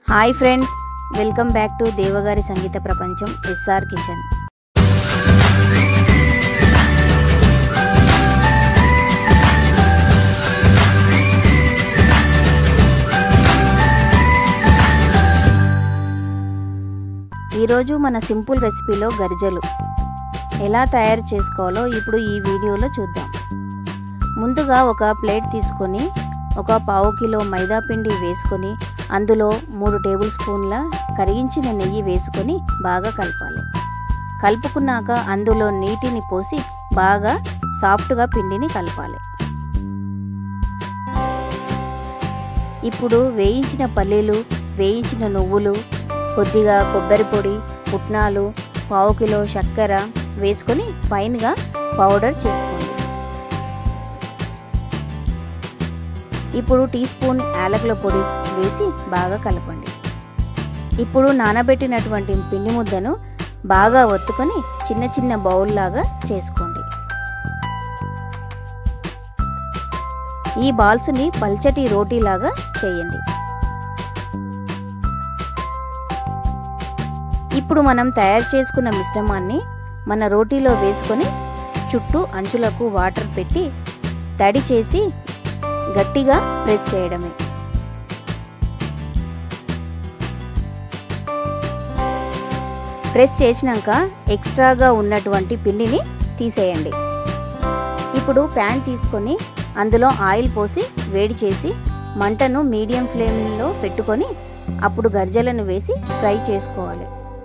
hi friends welcome back to దేవగారి సంగీత ప్రపంచం ఎస్ఆర్ కిచెన్ ఈరోజు మన సింపుల్ రెసిపీలో గరిజలు ఎలా తయారు చేసుకోవాలో ఇప్పుడు ఈ వీడియోలో చూద్దాం ముందుగా ఒక ప్లేట్ తీసుకొని ఒక పావు కిలో మైదా పిండి వేసుకొని అందులో మూడు టేబుల్ స్పూన్ల కరిగించిన నెయ్యి వేసుకొని బాగా కలపాలి కలుపుకున్నాక అందులో నీటిని పోసి బాగా సాఫ్ట్గా పిండిని కలపాలి ఇప్పుడు వేయించిన పల్లీలు వేయించిన నువ్వులు కొద్దిగా కొబ్బరి పొడి పుట్నాలు పావు కిలో చక్కెర వేసుకొని ఫైన్గా పౌడర్ చేసుకోండి ఇప్పుడు టీ స్పూన్ యాలకుల పొడి వేసి బాగా కలపండి ఇప్పుడు నానబెట్టినటువంటి పిండి ముద్దను బాగా ఒత్తుకొని చిన్న చిన్న బౌల్ లాగా చేసుకోండి ఈ బాల్స్ని పల్చటి రోటీలాగా చేయండి ఇప్పుడు మనం తయారు చేసుకున్న మిశ్రమాన్ని మన రోటీలో వేసుకొని చుట్టూ అంచులకు వాటర్ పెట్టి తడి చేసి గట్టిగా ప్రెస్ చేయడమే ప్రెస్ చేసినాక ఎక్స్ట్రాగా ఉన్నటువంటి పిండిని తీసేయండి ఇప్పుడు ప్యాన్ తీసుకొని అందులో ఆయిల్ పోసి వేడి చేసి మంటను మీడియం ఫ్లేమ్లో పెట్టుకొని అప్పుడు గర్జలను వేసి ఫ్రై చేసుకోవాలి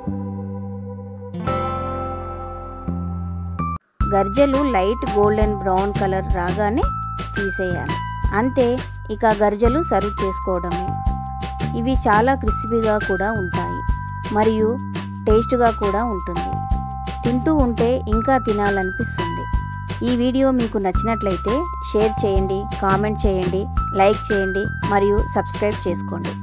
గర్జలు లైట్ గోల్డెన్ బ్రౌన్ కలర్ రాగానే తీసేయాలి అంతే ఇక గర్జలు సర్వ్ చేసుకోవడమే ఇవి చాలా క్రిస్పీగా కూడా ఉంటాయి మరియు టేస్ట్గా కూడా ఉంటుంది తింటూ ఉంటే ఇంకా తినాలనిపిస్తుంది ఈ వీడియో మీకు నచ్చినట్లయితే షేర్ చేయండి కామెంట్ చేయండి లైక్ చేయండి మరియు సబ్స్క్రైబ్ చేసుకోండి